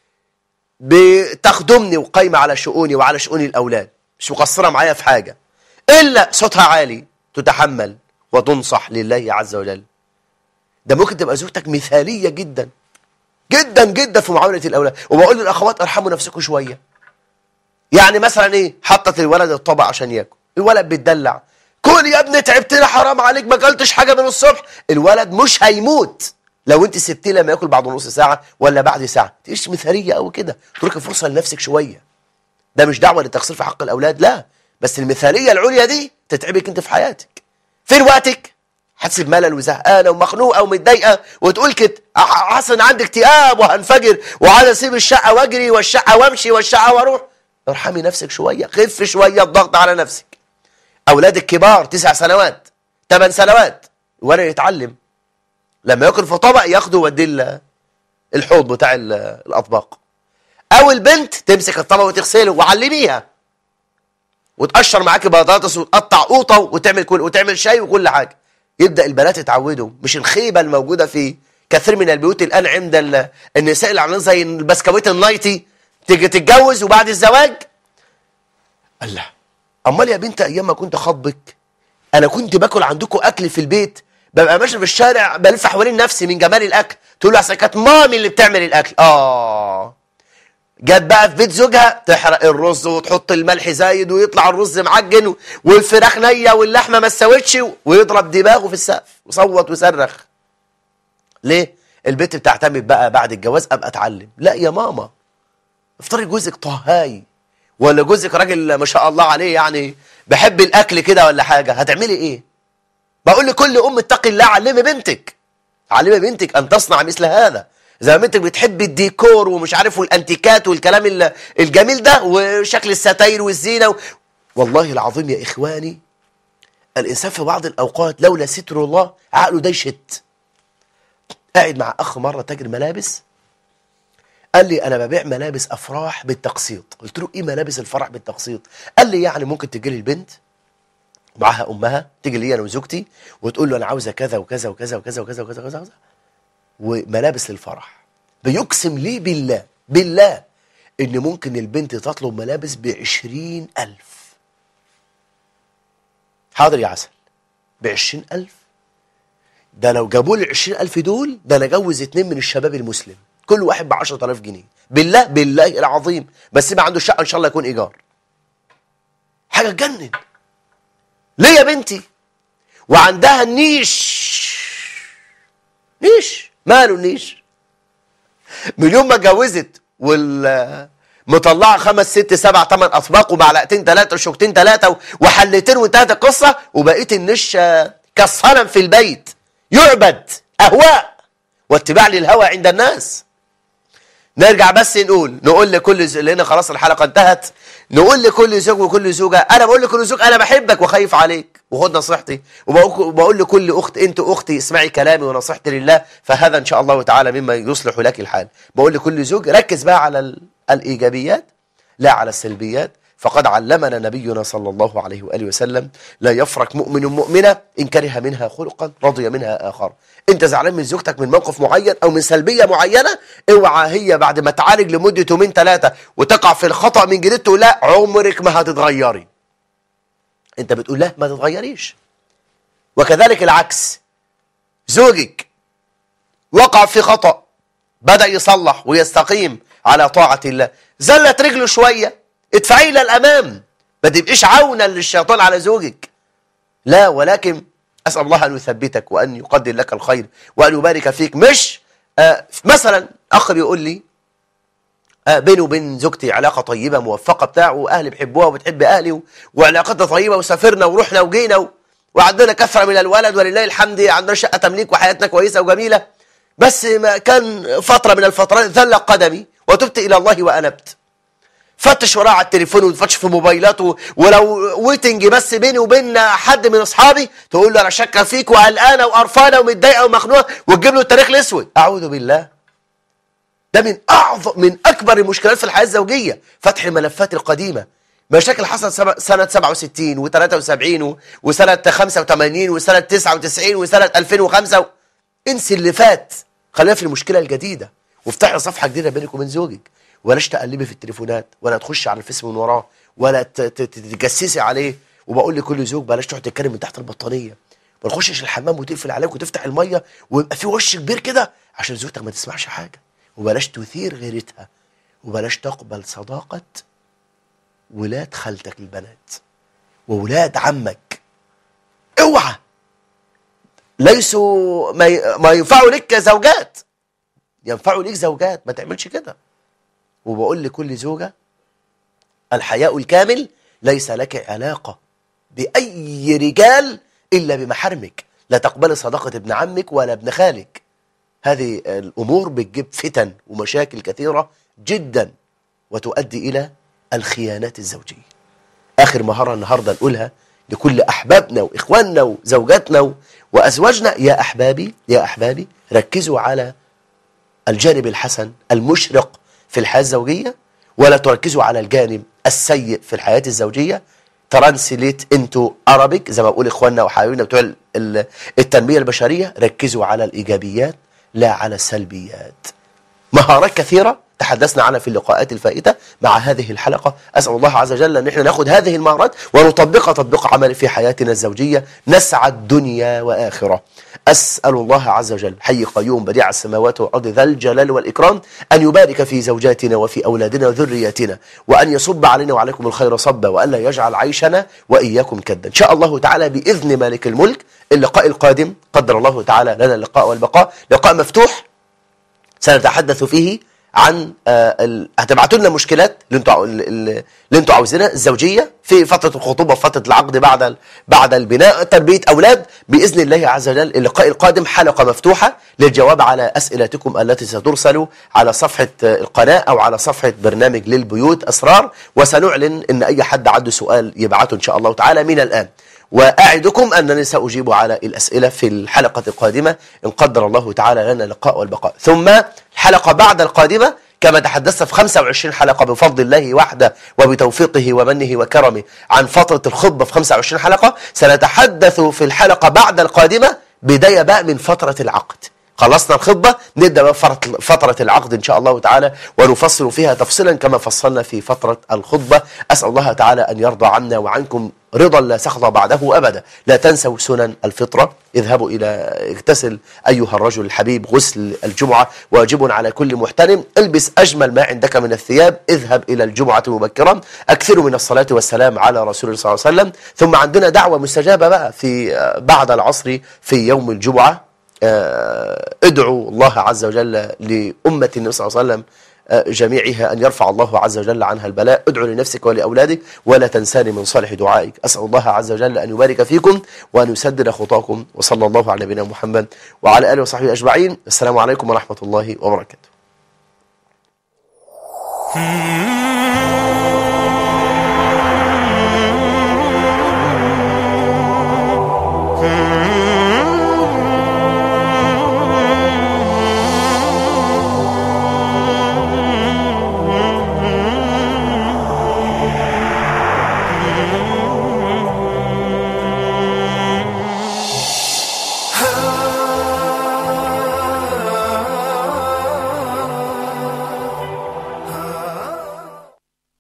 بتخدمني وقايمة على شؤوني وعلى شؤون الأولاد مش مقصرة معايا في حاجة إلا صوتها عالي تتحمل وتنصح لله عز وجل ده ممكن تبقى زوجتك مثالية جدا جدا جدا في معاملة الأولاد وبقول للأخوات ارحموا نفسكم شوية يعني مثلا إيه حطت الولد الطبق عشان ياكل الولد بيتدلع كل يا ابني تعبتنا حرام عليك ما اكلتش حاجه من الصبح الولد مش هيموت لو انت سبتيه لما ياكل بعد نص ساعه ولا بعد ساعه تقيش مثاليه قوي كده تركي فرصه لنفسك شويه ده مش دعوه للتقصير في حق الاولاد لا بس المثاليه العليا دي تتعبك انت في حياتك فين وقتك حاسس بملل وزهقانه ومخنوقه ومتضايقه وتقول كده حاسس ان عندي اكتئاب وهنفجر وعايز اسيب الشقه واجري والشقه وامشي والشقه واروح ارحمي نفسك شويه خف شويه الضغط على نفسك أولاد الكبار تسع سنوات ثمان سنوات ولا يتعلم لما ياكل في طبق ياخده ويوديه الحوض بتاع الأطباق أو البنت تمسك الطبق وتغسله وعلميها وتقشر معاكي بطاطس وتقطع قوطة وتعمل كل وتعمل شاي وكل حاجة يبدأ البنات يتعودوا مش الخيبة الموجودة في كثير من البيوت الآن عند النساء اللي عاملين زي البسكويت النايتي تيجي تتجوز وبعد الزواج الله امال يا بنت ايام ما كنت خطبك انا كنت باكل عندكم اكل في البيت ببقى ماشي في الشارع بلف حوالين نفسي من جمال الاكل تقول له اصل كانت مامي اللي بتعمل الاكل اه جت بقى في بيت زوجها تحرق الرز وتحط الملح زايد ويطلع الرز معجن والفراخ نيه واللحمه ما استوتش ويضرب دماغه في السقف وصوت وصرخ ليه البنت بتعتمد بقى بعد الجواز ابقى اتعلم لا يا ماما افترضي جوزك طهاي ولا جوزك راجل ما شاء الله عليه يعني بحب الاكل كده ولا حاجه هتعملي ايه بقول لكل ام اتقي الله علمي بنتك علمي بنتك ان تصنع مثل هذا زي ما بنتك بتحب الديكور ومش عارف والانتيكات والكلام الجميل ده وشكل الستاير والزينه و... والله العظيم يا اخواني الانسان في بعض الاوقات لولا ستر الله عقله ده يشت قاعد مع اخ مره تاجر ملابس قال لي انا ببيع ملابس افراح بالتقسيط قلت له ايه ملابس الفرح بالتقسيط قال لي يعني ممكن تجي لي البنت معاها امها تيجي لي انا وزوجتي وتقول له انا عاوزه كذا وكذا وكذا وكذا وكذا وكذا وكذا, وكذا وملابس للفرح بيقسم لي بالله بالله ان ممكن البنت تطلب ملابس بعشرين الف حاضر يا عسل بعشرين ألف ده لو جابوا لي العشرين ألف دول ده أنا أجوز اتنين من الشباب المسلم كل واحد بعشرة آلاف جنيه بالله بالله العظيم بس ما عنده شقة إن شاء الله يكون إيجار حاجة تجنن ليه يا بنتي وعندها النيش نيش ماله النيش من يوم ما اتجوزت وال مطلعه خمس ست سبع ثمان اطباق ومعلقتين ثلاثه وشوكتين ثلاثه وحلتين وانتهت القصه وبقيت النش كالصنم في البيت يعبد اهواء واتباع للهوى عند الناس نرجع بس نقول نقول لكل ز... لان خلاص الحلقه انتهت نقول لكل زوج وكل زوجه انا بقول لكل زوج انا بحبك وخايف عليك وخد نصيحتي وبقول وبقول لكل اخت انت اختي اسمعي كلامي ونصيحتي لله فهذا ان شاء الله تعالى مما يصلح لك الحال بقول لكل زوج ركز بقى على ال... الايجابيات لا على السلبيات فقد علمنا نبينا صلى الله عليه واله وسلم لا يفرق مؤمن مؤمنه ان كره منها خلقا رضي منها اخر انت زعلان من زوجتك من موقف معين او من سلبيه معينه اوعى هي بعد ما تعالج لمده يومين ثلاثه وتقع في الخطا من جديد تقول لا عمرك ما هتتغيري انت بتقول لا ما تتغيريش وكذلك العكس زوجك وقع في خطأ بدأ يصلح ويستقيم على طاعة الله زلت رجله شوية ادفعي الى الامام ما تبقيش عونا للشيطان على زوجك لا ولكن اسال الله ان يثبتك وان يقدر لك الخير وان يبارك فيك مش آه مثلا اخ بيقول لي آه بيني وبين زوجتي علاقه طيبه موفقه بتاع واهلي بيحبوها وبتحب اهلي و- وعلاقتنا طيبه وسافرنا ورحنا وجينا و... وعندنا كثره من الولد ولله الحمد عندنا شقه تمليك وحياتنا كويسه وجميله بس ما كان فتره من الفترات ذل قدمي وتبت الى الله وانبت فتش وراه على التليفون وتفتش في موبايلاته ولو ويتنج بس بيني وبين حد من اصحابي تقول له انا شاكه فيك وقلقانه وقرفانه ومتضايقه ومخنوقه وتجيب له التاريخ الاسود اعوذ بالله ده من اعظم من اكبر المشكلات في الحياه الزوجيه فتح الملفات القديمه مشاكل حصلت سب- سنه 67 و73 وسنه 85 وسنه 99 وسنه 2005 و... انسي اللي فات خلينا في المشكله الجديده وافتحي صفحه جديده بينك وبين زوجك ولاش تقلبي في التليفونات ولا تخشي على الفيس من وراه ولا ت- ت- تتجسسي عليه وبقول لكل زوج بلاش تقعد تتكلم من تحت البطانيه ما تخشش الحمام وتقفل عليك وتفتح الميه ويبقى في وش كبير كده عشان زوجتك ما تسمعش حاجه وبلاش تثير غيرتها وبلاش تقبل صداقه ولاد خالتك البنات وولاد عمك اوعى ليسوا ما ي- ما ينفعوا لك كزوجات ينفعوا ليك زوجات ما تعملش كده وبقول لكل زوجة الحياء الكامل ليس لك علاقة بأي رجال إلا بمحارمك لا تقبل صداقة ابن عمك ولا ابن خالك هذه الأمور بتجيب فتن ومشاكل كثيرة جدا وتؤدي إلى الخيانات الزوجية آخر مهارة النهاردة نقولها لكل أحبابنا وإخواننا وزوجاتنا و- وأزواجنا يا أحبابي يا أحبابي ركزوا على الجانب الحسن المشرق في الحياة الزوجية ولا تركزوا على الجانب السيء في الحياة الزوجية ترانسليت انتو ارابيك زي ما بقول اخواننا وحبايبنا بتوع ال- ال- التنمية البشرية ركزوا على الايجابيات لا على السلبيات مهارات كثيرة تحدثنا عنها في اللقاءات الفائتة مع هذه الحلقة أسأل الله عز وجل أن احنا ناخد هذه المهارات ونطبقها تطبيق عملي في حياتنا الزوجية نسعد دنيا وآخرة أسأل الله عز وجل حي قيوم بديع السماوات والأرض ذا الجلال والإكرام أن يبارك في زوجاتنا وفي أولادنا وذرياتنا وأن يصب علينا وعليكم الخير صبا وأن لا يجعل عيشنا وإياكم كدا إن شاء الله تعالى بإذن مالك الملك اللقاء القادم قدر الله تعالى لنا اللقاء والبقاء لقاء مفتوح سنتحدث فيه عن آه، ال... هتبعتوا لنا مشكلات اللي انتوا عاو- ال- ال- اللي انتوا عاوزينها الزوجيه في فتره الخطوبه وفتره العقد بعد ال... بعد البناء تربيه اولاد باذن الله عز وجل اللقاء القادم حلقه مفتوحه للجواب على اسئلتكم التي سترسل على صفحه آه، القناه او على صفحه برنامج للبيوت اسرار وسنعلن ان اي حد عنده سؤال يبعته ان شاء الله تعالى من الان وأعدكم أنني سأجيب على الأسئلة في الحلقة القادمة إن قدر الله تعالى لنا اللقاء والبقاء ثم الحلقة بعد القادمة كما تحدثت في 25 حلقة بفضل الله وحده وبتوفيقه ومنه وكرمه عن فترة الخطبة في 25 حلقة سنتحدث في الحلقة بعد القادمة بداية بقى من فترة العقد خلصنا الخطبة نبدأ بقى فرط- فترة العقد إن شاء الله تعالى ونفصل فيها تفصيلا كما فصلنا في فترة الخطبة أسأل الله تعالى أن يرضى عنا وعنكم رضا لا سخط بعده أبدا لا تنسوا سنن الفطرة اذهبوا إلى اغتسل أيها الرجل الحبيب غسل الجمعة واجب على كل محترم البس أجمل ما عندك من الثياب اذهب إلى الجمعة مبكرا أكثروا من الصلاة والسلام على رسول الله صلى الله عليه وسلم ثم عندنا دعوة مستجابة بقى في آه، بعد العصر في يوم الجمعة آه، ادعوا الله عز وجل لأمة النبي صلى الله عليه وسلم آه، جميعها أن يرفع الله عز وجل عنها البلاء ادعوا لنفسك ولأولادك ولا تنساني من صالح دعائك أسأل الله عز وجل أن يبارك فيكم وأن يسدد خطاكم وصلى الله على نبينا محمد وعلى آله وصحبه أجمعين السلام عليكم ورحمة الله وبركاته